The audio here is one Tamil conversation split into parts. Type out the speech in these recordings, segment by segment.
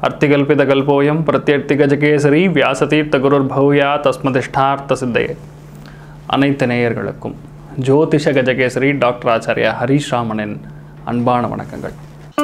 அர்த்திகல்பிதகல்போயம் பிரத்யர்த்திகஜகேசரி வியாசதீர்த்த குருர்பௌயா தஸ்மதிஷ்டார்த்த சித்தையே அனைத்து நேயர்களுக்கும் ஜோதிஷ கஜகேசரி டாக்டர் ஆச்சாரியா ஹரீஷ் ராமனின் அன்பான வணக்கங்கள்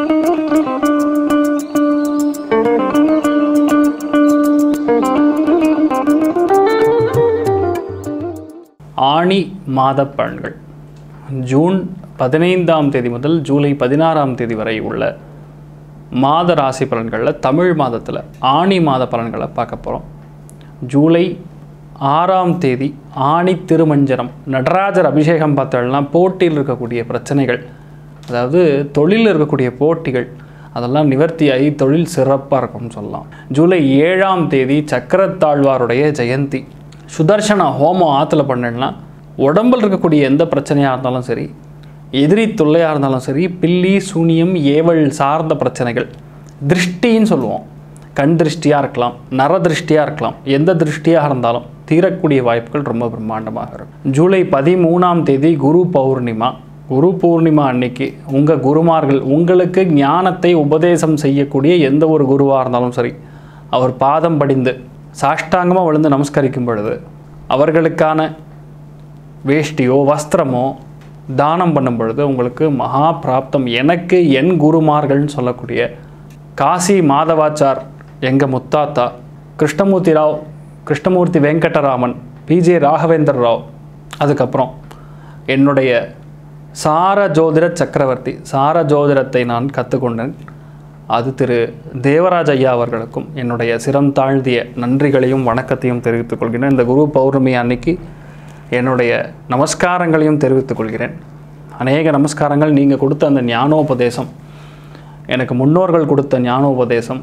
ஆணி மாத பலன்கள் ஜூன் பதினைந்தாம் தேதி முதல் ஜூலை பதினாறாம் தேதி வரை உள்ள மாத ராசி பலன்களில் தமிழ் மாதத்தில் ஆணி மாத பலன்களை பார்க்க போகிறோம் ஜூலை ஆறாம் தேதி ஆணி திருமஞ்சனம் நடராஜர் அபிஷேகம் பார்த்தோம்னா போட்டியில் இருக்கக்கூடிய பிரச்சனைகள் அதாவது தொழிலில் இருக்கக்கூடிய போட்டிகள் அதெல்லாம் நிவர்த்தியாகி தொழில் சிறப்பாக இருக்கும்னு சொல்லலாம் ஜூலை ஏழாம் தேதி சக்கரத்தாழ்வாருடைய ஜெயந்தி சுதர்சன ஹோமம் ஆற்றுல பண்ணேன்னா உடம்பில் இருக்கக்கூடிய எந்த பிரச்சனையாக இருந்தாலும் சரி எதிரி தொல்லையாக இருந்தாலும் சரி பில்லி சூனியம் ஏவல் சார்ந்த பிரச்சனைகள் திருஷ்டின்னு சொல்லுவோம் கண் திருஷ்டியாக இருக்கலாம் நர திருஷ்டியாக இருக்கலாம் எந்த திருஷ்டியாக இருந்தாலும் தீரக்கூடிய வாய்ப்புகள் ரொம்ப பிரம்மாண்டமாக இருக்கும் ஜூலை பதிமூணாம் தேதி குரு பௌர்ணிமா குரு பூர்ணிமா அன்னைக்கு உங்கள் குருமார்கள் உங்களுக்கு ஞானத்தை உபதேசம் செய்யக்கூடிய எந்த ஒரு குருவாக இருந்தாலும் சரி அவர் பாதம் படிந்து சாஷ்டாங்கமாக விழுந்து நமஸ்கரிக்கும் பொழுது அவர்களுக்கான வேஷ்டியோ வஸ்திரமோ தானம் பண்ணும் பொழுது உங்களுக்கு மகா பிராப்தம் எனக்கு என் குருமார்கள்னு சொல்லக்கூடிய காசி மாதவாச்சார் எங்கள் முத்தாத்தா கிருஷ்ணமூர்த்தி ராவ் கிருஷ்ணமூர்த்தி வெங்கடராமன் பிஜே ராகவேந்தர் ராவ் அதுக்கப்புறம் என்னுடைய சார ஜோதிட சக்கரவர்த்தி சார ஜோதிடத்தை நான் கற்றுக்கொண்டேன் அது திரு தேவராஜ் ஐயா அவர்களுக்கும் என்னுடைய சிரம் தாழ்த்திய நன்றிகளையும் வணக்கத்தையும் தெரிவித்துக் கொள்கிறேன் இந்த குரு பௌர்ணமி அன்னைக்கு என்னுடைய நமஸ்காரங்களையும் தெரிவித்துக் கொள்கிறேன் அநேக நமஸ்காரங்கள் நீங்கள் கொடுத்த அந்த ஞானோபதேசம் எனக்கு முன்னோர்கள் கொடுத்த ஞானோபதேசம்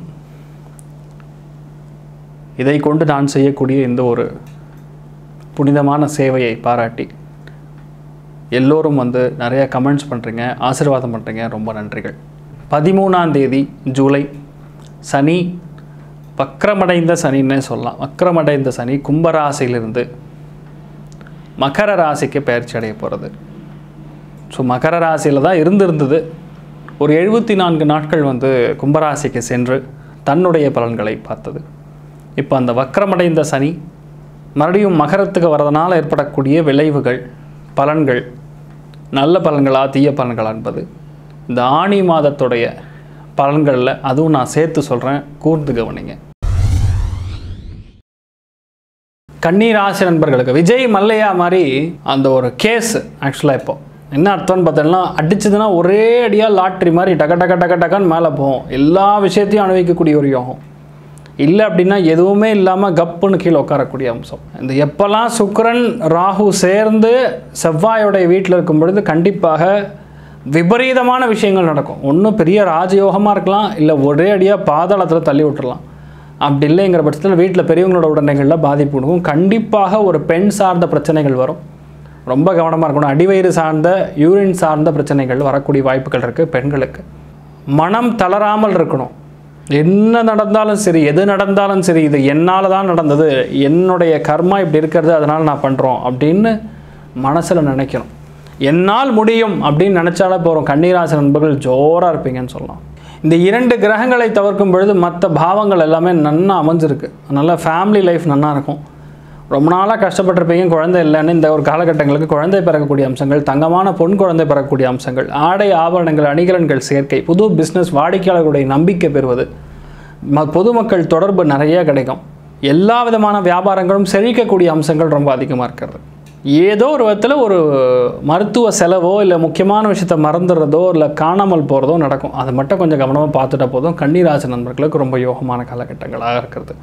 இதை கொண்டு நான் செய்யக்கூடிய இந்த ஒரு புனிதமான சேவையை பாராட்டி எல்லோரும் வந்து நிறைய கமெண்ட்ஸ் பண்ணுறீங்க ஆசீர்வாதம் பண்ணுறீங்க ரொம்ப நன்றிகள் பதிமூணாம் தேதி ஜூலை சனி வக்கரமடைந்த சனின்னே சொல்லலாம் வக்கரமடைந்த சனி கும்பராசியிலிருந்து மகர ராசிக்கு பயிற்சி அடைய போகிறது ஸோ மகர ராசியில் தான் இருந்திருந்தது ஒரு எழுபத்தி நான்கு நாட்கள் வந்து கும்பராசிக்கு சென்று தன்னுடைய பலன்களை பார்த்தது இப்போ அந்த வக்கரமடைந்த சனி மறுபடியும் மகரத்துக்கு வரதுனால ஏற்படக்கூடிய விளைவுகள் பலன்கள் நல்ல பலன்களா தீய பலன்களா என்பது இந்த ஆணி மாதத்துடைய பலன்களில் அதுவும் நான் சேர்த்து சொல்கிறேன் கூர்ந்து கவனிங்க கண்ணீராசி நண்பர்களுக்கு விஜய் மல்லையா மாதிரி அந்த ஒரு கேஸ் ஆக்சுவலாக இப்போ என்ன அர்த்தம்னு பார்த்தோம்னா அடிச்சதுன்னா ஒரே அடியாக லாட்ரி மாதிரி டக டக டக டகன்னு மேலே போகும் எல்லா விஷயத்தையும் அனுபவிக்கக்கூடிய ஒரு யோகம் இல்லை அப்படின்னா எதுவுமே இல்லாமல் கப்புன்னு கீழே உட்காரக்கூடிய அம்சம் இந்த எப்போல்லாம் சுக்கிரன் ராகு சேர்ந்து செவ்வாயோடைய வீட்டில் இருக்கும் பொழுது கண்டிப்பாக விபரீதமான விஷயங்கள் நடக்கும் ஒன்றும் பெரிய ராஜயோகமாக இருக்கலாம் இல்லை ஒரே அடியாக பாதாளத்தில் தள்ளி விட்டுறலாம் அப்படி இல்லைங்கிற பட்சத்தில் வீட்டில் பெரியவங்களோட உடனடிகளில் பாதிப்பு கொடுக்கும் கண்டிப்பாக ஒரு பெண் சார்ந்த பிரச்சனைகள் வரும் ரொம்ப கவனமாக இருக்கணும் அடிவயிறு சார்ந்த யூரின் சார்ந்த பிரச்சனைகள் வரக்கூடிய வாய்ப்புகள் இருக்குது பெண்களுக்கு மனம் தளராமல் இருக்கணும் என்ன நடந்தாலும் சரி எது நடந்தாலும் சரி இது என்னால் தான் நடந்தது என்னுடைய கர்மா இப்படி இருக்கிறது அதனால் நான் பண்ணுறோம் அப்படின்னு மனசில் நினைக்கணும் என்னால் முடியும் அப்படின்னு நினச்சாலே போகிறோம் கண்ணீராசி நண்பர்கள் ஜோராக இருப்பீங்கன்னு சொல்லலாம் இந்த இரண்டு கிரகங்களை தவிர்க்கும் பொழுது மற்ற பாவங்கள் எல்லாமே நன்னா அமைஞ்சிருக்கு அதனால் ஃபேமிலி லைஃப் நன்னா இருக்கும் ரொம்ப நாளாக கஷ்டப்பட்டிருப்பீங்க குழந்தை இல்லைன்னு இந்த ஒரு காலகட்டங்களுக்கு குழந்தை பிறக்கக்கூடிய அம்சங்கள் தங்கமான பொன் குழந்தை பிறக்கக்கூடிய அம்சங்கள் ஆடை ஆபரணங்கள் அணிகலன்கள் சேர்க்கை புது பிஸ்னஸ் வாடிக்கையாளர்களுடைய நம்பிக்கை பெறுவது ம பொதுமக்கள் தொடர்பு நிறைய கிடைக்கும் எல்லா விதமான வியாபாரங்களும் செழிக்கக்கூடிய அம்சங்கள் ரொம்ப அதிகமாக இருக்கிறது ஏதோ ஒரு விதத்தில் ஒரு மருத்துவ செலவோ இல்லை முக்கியமான விஷயத்தை மறந்துடுறதோ இல்லை காணாமல் போகிறதோ நடக்கும் அதை மட்டும் கொஞ்சம் கவனமாக பார்த்துட்டா போதும் கன்னிராசி நண்பர்களுக்கு ரொம்ப யோகமான காலகட்டங்களாக இருக்கிறது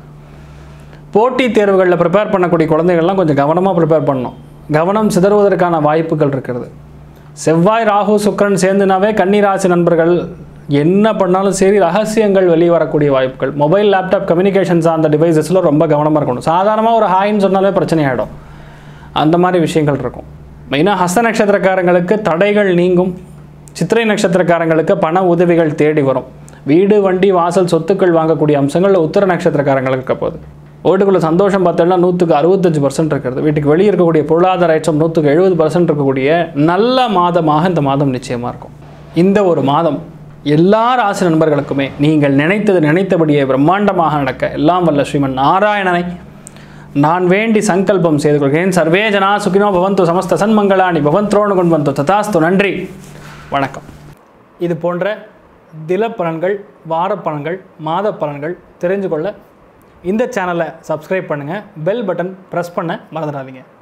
போட்டித் தேர்வுகளில் ப்ரிப்பேர் பண்ணக்கூடிய குழந்தைகள்லாம் கொஞ்சம் கவனமாக ப்ரிப்பேர் பண்ணணும் கவனம் சிதறுவதற்கான வாய்ப்புகள் இருக்கிறது செவ்வாய் ராகு சுக்கரன் சேர்ந்துனாவே கன்னிராசி நண்பர்கள் என்ன பண்ணாலும் சரி ரகசியங்கள் வெளியே வரக்கூடிய வாய்ப்புகள் மொபைல் லேப்டாப் கம்யூனிகேஷன் சார்ந்த டிவைசஸில் ரொம்ப கவனமாக இருக்கணும் சாதாரணமாக ஒரு ஹாய்ன்னு சொன்னாலே பிரச்சனை ஆகிடும் அந்த மாதிரி விஷயங்கள் இருக்கும் மெயினாக ஹஸ்த நட்சத்திரக்காரங்களுக்கு தடைகள் நீங்கும் சித்திரை நட்சத்திரக்காரங்களுக்கு பண உதவிகள் தேடி வரும் வீடு வண்டி வாசல் சொத்துக்கள் வாங்கக்கூடிய அம்சங்கள் உத்தர நட்சத்திரக்காரங்களுக்கு இருக்க போகுது ஓட்டுக்குள்ள சந்தோஷம் பார்த்தோம்னா நூற்றுக்கு அறுபத்தஞ்சு பர்சன்ட் இருக்கிறது வீட்டுக்கு வெளியே இருக்கக்கூடிய பொருளாதார ஏற்றம் நூற்றுக்கு எழுபது பர்சன்ட் இருக்கக்கூடிய நல்ல மாதமாக இந்த மாதம் நிச்சயமாக இருக்கும் இந்த ஒரு மாதம் எல்லா ராசி நண்பர்களுக்குமே நீங்கள் நினைத்தது நினைத்தபடியே பிரம்மாண்டமாக நடக்க எல்லாம் வல்ல ஸ்ரீமன் நாராயணனை நான் வேண்டி சங்கல்பம் செய்து கொள்கிறேன் சர்வே ஜனா சுகினோ பவந்து சமஸ்த சன்மங்களாணி பவந்த்ரோணு கொண்டு ததாஸ்து நன்றி வணக்கம் இது போன்ற தில பலன்கள் வார பலன்கள் மாத பலன்கள் தெரிஞ்சு கொள்ள இந்த சேனலை சப்ஸ்கிரைப் பண்ணுங்கள் பெல் பட்டன் ப்ரெஸ் பண்ண மறந்துடாதீங்க